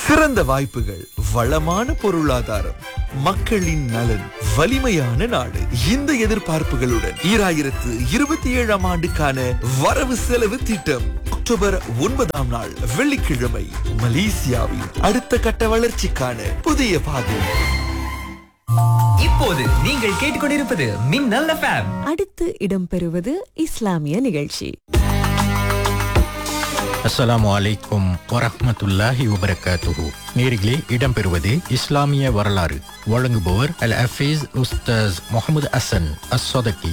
சிறந்த வாய்ப்புகள் வளமான பொருளாதாரம் மக்களின் நலன் வலிமையான நாடு இந்த எதிர்பார்ப்புகளுடன் ஈராயிரத்து இருபத்தி ஏழாம் ஆண்டுக்கான வரவு செலவு திட்டம் அக்டோபர் ஒன்பதாம் நாள் வெள்ளிக்கிழமை மலேசியாவின் அடுத்த கட்ட வளர்ச்சிக்கான புதிய பாதை இப்போது நீங்கள் கேட்டுக்கொண்டிருப்பது மின்னல் எஃப்எம் அடுத்து இடம்பெறுவது இஸ்லாமிய நிகழ்ச்சி அஸ்ஸலாமு அலைக்கும் வரஹ்மத்துல்லாஹி வபரகாத்துஹு நேர்களே இடம்பெறுவது இஸ்லாமிய வரலாறு வழங்குபவர் அல் ஹஃபீஸ் உஸ்தாஸ் முகமது அசன் அஸ்ஸதகி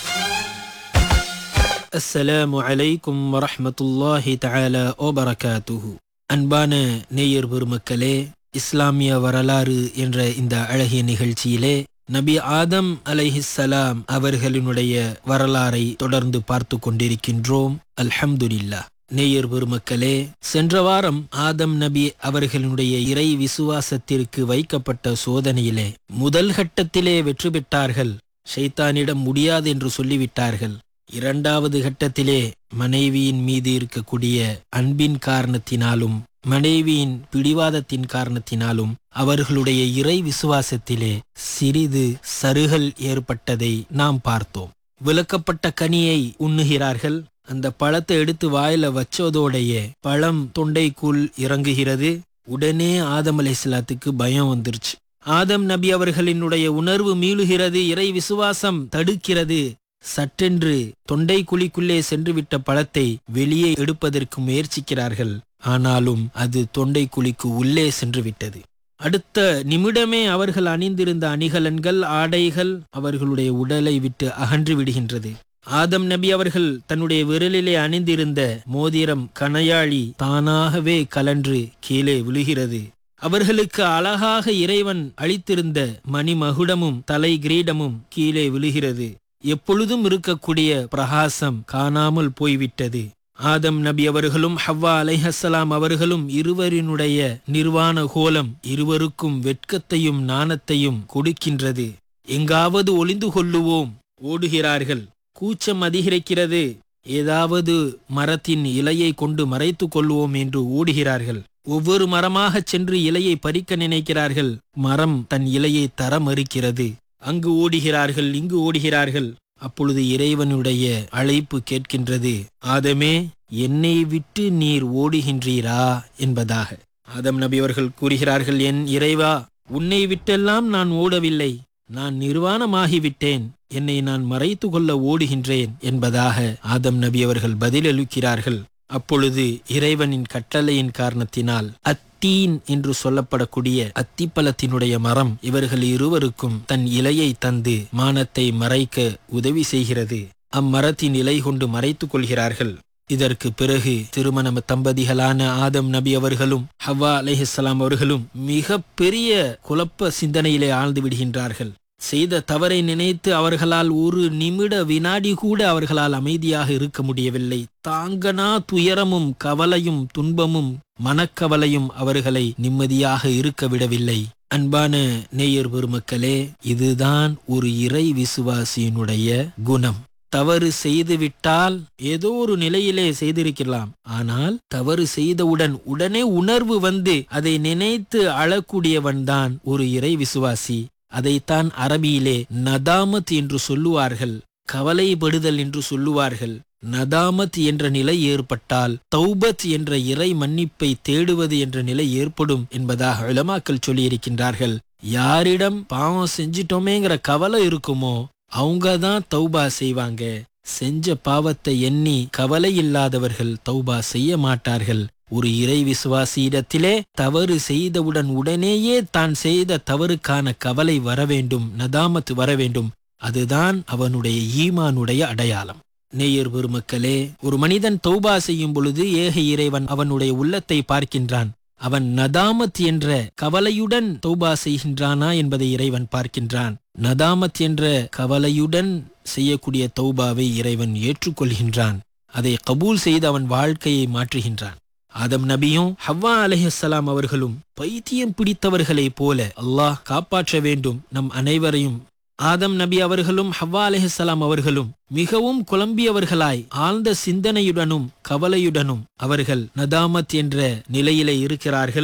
அஸ்ஸலாமு அலைக்கும் வரஹ்மத்துல்லாஹி தஆலா வபரகாத்துஹு அன்பான நேயர் பெருமக்களே இஸ்லாமிய வரலாறு என்ற இந்த அழகிய நிகழ்ச்சியிலே நபி ஆதம் அலைஹிஸ்ஸலாம் அவர்களினுடைய வரலாறை தொடர்ந்து பார்த்து கொண்டிருக்கின்றோம் அல்ஹம்துலில்லாஹ் நேயர் பெருமக்களே சென்ற வாரம் ஆதம் நபி அவர்களுடைய இறை விசுவாசத்திற்கு வைக்கப்பட்ட சோதனையிலே முதல் கட்டத்திலே வெற்றி பெற்றார்கள் ஷைத்தானிடம் முடியாது என்று சொல்லிவிட்டார்கள் இரண்டாவது கட்டத்திலே மனைவியின் மீது இருக்கக்கூடிய அன்பின் காரணத்தினாலும் மனைவியின் பிடிவாதத்தின் காரணத்தினாலும் அவர்களுடைய இறை விசுவாசத்திலே சிறிது சருகல் ஏற்பட்டதை நாம் பார்த்தோம் விளக்கப்பட்ட கனியை உண்ணுகிறார்கள் அந்த பழத்தை எடுத்து வாயில வச்சதோடைய பழம் தொண்டைக்குள் இறங்குகிறது உடனே ஆதம் அலைஹிஸ்ஸலாத்துக்கு பயம் வந்துருச்சு ஆதம் நபி அவர்களினுடைய உணர்வு மீளுகிறது இறை விசுவாசம் தடுக்கிறது சற்றென்று தொண்டை குழிக்குள்ளே சென்றுவிட்ட பழத்தை வெளியே எடுப்பதற்கு முயற்சிக்கிறார்கள் ஆனாலும் அது தொண்டை குழிக்கு உள்ளே சென்று விட்டது அடுத்த நிமிடமே அவர்கள் அணிந்திருந்த அணிகலன்கள் ஆடைகள் அவர்களுடைய உடலை விட்டு அகன்று விடுகின்றது ஆதம் நபி அவர்கள் தன்னுடைய விரலிலே அணிந்திருந்த மோதிரம் கணையாழி தானாகவே கலன்று கீழே விழுகிறது அவர்களுக்கு அழகாக இறைவன் அளித்திருந்த மணிமகுடமும் தலை கிரீடமும் கீழே விழுகிறது எப்பொழுதும் இருக்கக்கூடிய பிரகாசம் காணாமல் போய்விட்டது ஆதம் நபி அவர்களும் ஹவ்வா அலைஹஸ்ஸலாம் அவர்களும் இருவரினுடைய நிர்வாண கோலம் இருவருக்கும் வெட்கத்தையும் நாணத்தையும் கொடுக்கின்றது எங்காவது ஒளிந்து கொள்ளுவோம் ஓடுகிறார்கள் கூச்சம் அதிகரிக்கிறது ஏதாவது மரத்தின் இலையை கொண்டு மறைத்துக் கொள்வோம் என்று ஓடுகிறார்கள் ஒவ்வொரு மரமாகச் சென்று இலையை பறிக்க நினைக்கிறார்கள் மரம் தன் இலையை தர மறுக்கிறது அங்கு ஓடுகிறார்கள் இங்கு ஓடுகிறார்கள் அப்பொழுது இறைவனுடைய அழைப்பு கேட்கின்றது ஆதமே என்னை விட்டு நீர் ஓடுகின்றீரா என்பதாக ஆதம் நபி அவர்கள் கூறுகிறார்கள் என் இறைவா உன்னை விட்டெல்லாம் நான் ஓடவில்லை நான் நிர்வாணமாகிவிட்டேன் என்னை நான் மறைத்து கொள்ள ஓடுகின்றேன் என்பதாக ஆதம் நபி அவர்கள் பதிலளிக்கிறார்கள் அப்பொழுது இறைவனின் கட்டளையின் காரணத்தினால் அத்தீன் என்று சொல்லப்படக்கூடிய அத்திப்பழத்தினுடைய மரம் இவர்கள் இருவருக்கும் தன் இலையை தந்து மானத்தை மறைக்க உதவி செய்கிறது அம்மரத்தின் இலை கொண்டு மறைத்துக் கொள்கிறார்கள் இதற்கு பிறகு திருமண தம்பதிகளான ஆதம் நபி அவர்களும் ஹவ்வா அலைஹிஸ்ஸலாம் அவர்களும் மிக பெரிய குழப்ப சிந்தனையிலே ஆழ்ந்து விடுகின்றார்கள் செய்த தவறை நினைத்து அவர்களால் ஒரு நிமிட வினாடி கூட அவர்களால் அமைதியாக இருக்க முடியவில்லை தாங்கனா துயரமும் கவலையும் துன்பமும் மனக்கவலையும் அவர்களை நிம்மதியாக இருக்க விடவில்லை அன்பான நேயர் பெருமக்களே இதுதான் ஒரு இறை விசுவாசியினுடைய குணம் தவறு செய்துவிட்டால் ஏதோ ஒரு நிலையிலே செய்திருக்கலாம் ஆனால் தவறு செய்தவுடன் உடனே உணர்வு வந்து அதை நினைத்து அழக்கூடியவன்தான் ஒரு இறை விசுவாசி அதைத்தான் அரபியிலே நதாமத் என்று சொல்லுவார்கள் கவலைப்படுதல் என்று சொல்லுவார்கள் நதாமத் என்ற நிலை ஏற்பட்டால் தௌபத் என்ற இறை மன்னிப்பை தேடுவது என்ற நிலை ஏற்படும் என்பதாக இளமாக்கள் சொல்லியிருக்கின்றார்கள் யாரிடம் பாவம் செஞ்சிட்டோமேங்கிற கவலை இருக்குமோ அவங்க தான் தௌபா செய்வாங்க செஞ்ச பாவத்தை எண்ணி கவலை இல்லாதவர்கள் தௌபா செய்ய மாட்டார்கள் ஒரு இறை விசுவாசியிடத்திலே தவறு செய்தவுடன் உடனேயே தான் செய்த தவறுக்கான கவலை வர வேண்டும் நதாமத் வர வேண்டும் அதுதான் அவனுடைய ஈமானுடைய அடையாளம் நேயர் பெருமக்களே ஒரு மனிதன் தௌபா செய்யும் பொழுது ஏக இறைவன் அவனுடைய உள்ளத்தை பார்க்கின்றான் அவன் நதாமத் என்ற கவலையுடன் தௌபா செய்கின்றானா என்பதை இறைவன் பார்க்கின்றான் நதாமத் என்ற கவலையுடன் செய்யக்கூடிய தௌபாவை இறைவன் ஏற்றுக்கொள்கின்றான் அதை கபூல் செய்து அவன் வாழ்க்கையை மாற்றுகின்றான் ஆதம் நபியும் ஹவ்வா அலைஹிஸ்ஸலாம் அவர்களும் பைத்தியம் பிடித்தவர்களைப் போல அல்லாஹ் காப்பாற்ற வேண்டும் நம் அனைவரையும் ஆதம் நபி அவர்களும் ஹவ்வா அலைஹிஸ்ஸலாம் அவர்களும் மிகவும் குழம்பியவர்களாய் ஆழ்ந்த சிந்தனையுடனும் கவலையுடனும் அவர்கள் நதாமத் என்ற நிலையிலே இருக்கிறார்கள்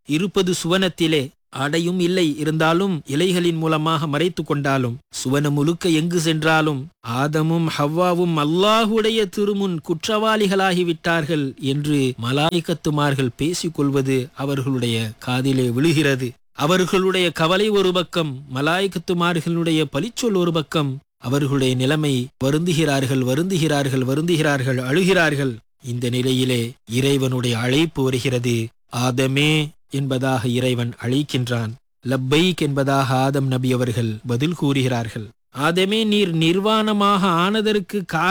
இருப்பது சுவனத்திலே ஆடையும் இல்லை இருந்தாலும் இலைகளின் மூலமாக மறைத்து கொண்டாலும் சுவனம் முழுக்க எங்கு சென்றாலும் ஆதமும் ஹவ்வாவும் அல்லாஹுடைய திருமுன் குற்றவாளிகளாகிவிட்டார்கள் என்று மலாய்க்கத்துமார்கள் பேசிக்கொள்வது அவர்களுடைய காதிலே விழுகிறது அவர்களுடைய கவலை ஒரு பக்கம் மலாய்க்கத்துமார்களுடைய பழிச்சொல் ஒரு பக்கம் அவர்களுடைய நிலைமை வருந்துகிறார்கள் வருந்துகிறார்கள் வருந்துகிறார்கள் அழுகிறார்கள் இந்த நிலையிலே இறைவனுடைய அழைப்பு வருகிறது ஆதமே என்பதாக இறைவன் அழைக்கின்றான் லப்பைக் என்பதாக ஆதம் நபி அவர்கள் பதில் கூறுகிறார்கள் ஆதமே நீர் நிர்வாணமாக ஆனதற்கு